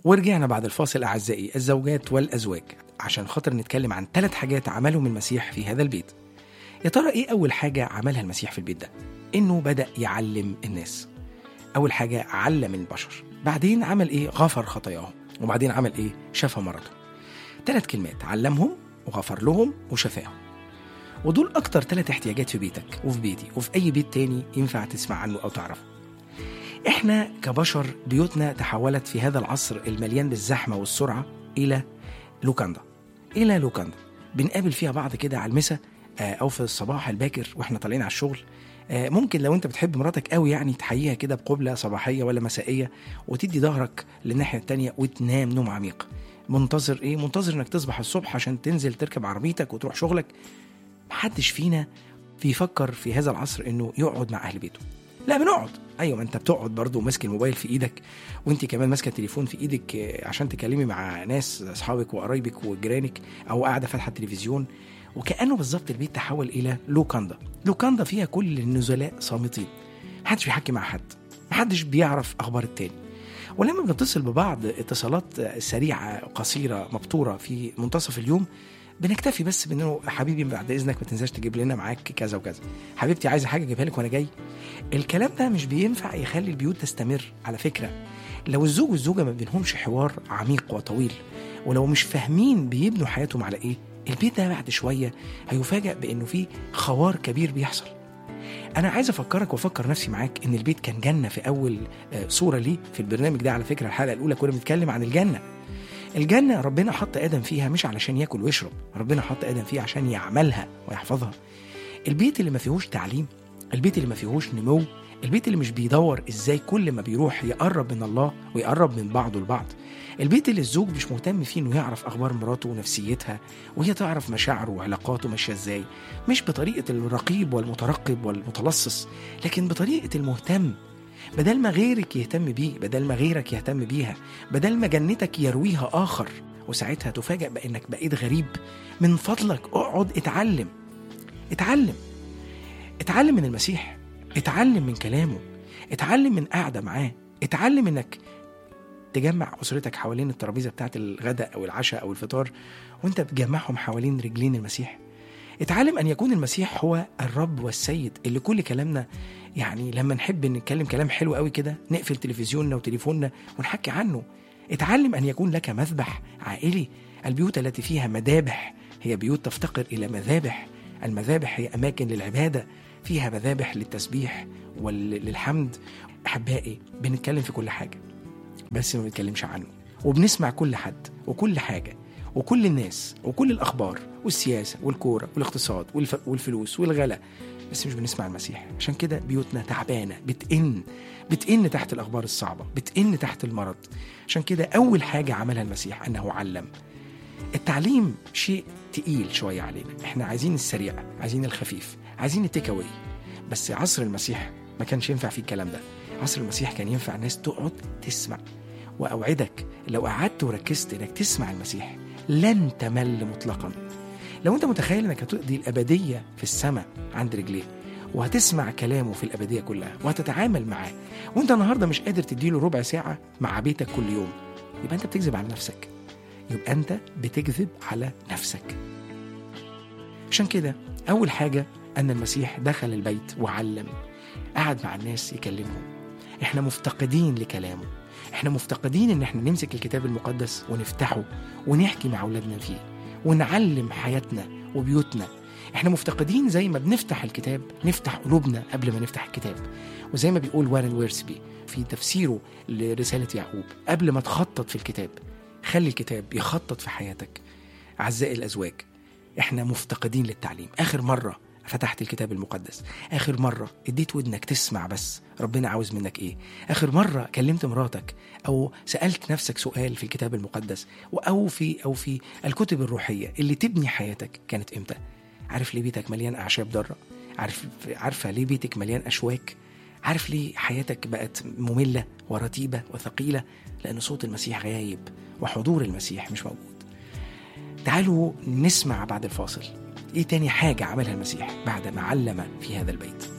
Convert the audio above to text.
ورجعنا بعد الفاصل أعزائي الزوجات والأزواج عشان خاطر نتكلم عن ثلاث حاجات عملهم المسيح في هذا البيت يا ترى إيه أول حاجة عملها المسيح في البيت ده؟ إنه بدأ يعلم الناس أول حاجة علم البشر بعدين عمل إيه؟ غفر خطاياهم وبعدين عمل إيه؟ شفى مرضهم ثلاث كلمات علمهم وغفر لهم وشفاهم ودول أكتر ثلاث احتياجات في بيتك وفي بيتي وفي أي بيت تاني ينفع تسمع عنه أو تعرفه احنا كبشر بيوتنا تحولت في هذا العصر المليان بالزحمه والسرعه الى لوكاندا الى لوكاندا بنقابل فيها بعض كده على المسا آه، او في الصباح الباكر واحنا طالعين على الشغل آه، ممكن لو انت بتحب مراتك قوي يعني تحييها كده بقبله صباحيه ولا مسائيه وتدي ظهرك للناحيه التانية وتنام نوم عميق منتظر ايه منتظر انك تصبح الصبح عشان تنزل تركب عربيتك وتروح شغلك محدش فينا بيفكر في هذا العصر انه يقعد مع اهل بيته لا بنقعد ايوه ما انت بتقعد برضه ماسك الموبايل في ايدك وانت كمان ماسكه التليفون في ايدك آه، عشان تكلمي مع ناس اصحابك وقرايبك وجيرانك او قاعده فاتحه التلفزيون وكانه بالظبط البيت تحول الى لوكاندا لوكاندا فيها كل النزلاء صامتين محدش بيحكي مع حد محدش بيعرف اخبار التاني ولما بنتصل ببعض اتصالات آه، سريعه قصيره مبتوره في منتصف اليوم بنكتفي بس بانه حبيبي بعد اذنك ما تنساش تجيب لنا معاك كذا وكذا حبيبتي عايزه حاجه اجيبها لك وانا جاي الكلام ده مش بينفع يخلي البيوت تستمر على فكره لو الزوج والزوجه ما بينهمش حوار عميق وطويل ولو مش فاهمين بيبنوا حياتهم على ايه البيت ده بعد شويه هيفاجأ بانه في خوار كبير بيحصل انا عايز افكرك وافكر نفسي معاك ان البيت كان جنه في اول آه، صوره ليه في البرنامج ده على فكره الحلقه الاولى كنا بنتكلم عن الجنه الجنة ربنا حط آدم فيها مش علشان ياكل ويشرب ربنا حط آدم فيها عشان يعملها ويحفظها البيت اللي ما فيهوش تعليم البيت اللي ما فيهوش نمو البيت اللي مش بيدور ازاي كل ما بيروح يقرب من الله ويقرب من بعضه البعض البيت اللي الزوج مش مهتم فيه انه يعرف اخبار مراته ونفسيتها وهي تعرف مشاعره وعلاقاته ماشيه ازاي مش بطريقه الرقيب والمترقب والمتلصص لكن بطريقه المهتم بدل ما غيرك يهتم بيه بدل ما غيرك يهتم بيها بدل ما جنتك يرويها آخر وساعتها تفاجأ بأنك بقيت غريب من فضلك اقعد اتعلم اتعلم اتعلم من المسيح اتعلم من كلامه اتعلم من قعدة معاه اتعلم انك تجمع أسرتك حوالين الترابيزة بتاعت الغداء أو العشاء أو الفطار وانت بتجمعهم حوالين رجلين المسيح اتعلم أن يكون المسيح هو الرب والسيد اللي كل كلامنا يعني لما نحب نتكلم كلام حلو قوي كده نقفل تلفزيوننا وتليفوننا ونحكي عنه اتعلم أن يكون لك مذبح عائلي البيوت التي فيها مذابح هي بيوت تفتقر إلى مذابح المذابح هي أماكن للعبادة فيها مذابح للتسبيح وللحمد أحبائي بنتكلم في كل حاجة بس ما بنتكلمش عنه وبنسمع كل حد وكل حاجة وكل الناس وكل الأخبار والسياسة والكورة والاقتصاد والف... والفلوس والغلا بس مش بنسمع المسيح عشان كده بيوتنا تعبانة بتئن بتئن تحت الأخبار الصعبة بتئن تحت المرض عشان كده أول حاجة عملها المسيح أنه علم التعليم شيء تقيل شوية علينا احنا عايزين السريع عايزين الخفيف عايزين التيك أواي بس عصر المسيح ما كانش ينفع فيه الكلام ده عصر المسيح كان ينفع الناس تقعد تسمع وأوعدك لو قعدت وركزت إنك تسمع المسيح لن تمل مطلقا لو أنت متخيل إنك هتقضي الأبدية في السماء عند رجليه وهتسمع كلامه في الأبدية كلها وهتتعامل معاه وأنت النهاردة مش قادر تديله ربع ساعة مع بيتك كل يوم يبقى أنت بتكذب على نفسك يبقى أنت بتكذب على نفسك عشان كده أول حاجة أن المسيح دخل البيت وعلم قعد مع الناس يكلمهم احنا مفتقدين لكلامه احنا مفتقدين ان احنا نمسك الكتاب المقدس ونفتحه ونحكي مع اولادنا فيه ونعلم حياتنا وبيوتنا احنا مفتقدين زي ما بنفتح الكتاب نفتح قلوبنا قبل ما نفتح الكتاب وزي ما بيقول وارن ويرسبي في تفسيره لرسالة يعقوب قبل ما تخطط في الكتاب خلي الكتاب يخطط في حياتك أعزائي الأزواج احنا مفتقدين للتعليم آخر مرة فتحت الكتاب المقدس آخر مرة اديت ودنك تسمع بس ربنا عاوز منك ايه آخر مرة كلمت مراتك أو سألت نفسك سؤال في الكتاب المقدس أو في أو في الكتب الروحية اللي تبني حياتك كانت إمتى عارف ليه بيتك مليان أعشاب ضارة عارف عارفة ليه بيتك مليان أشواك عارف ليه حياتك بقت مملة ورتيبة وثقيلة لأن صوت المسيح غايب وحضور المسيح مش موجود تعالوا نسمع بعد الفاصل ايه تاني حاجة عملها المسيح بعد ما علم في هذا البيت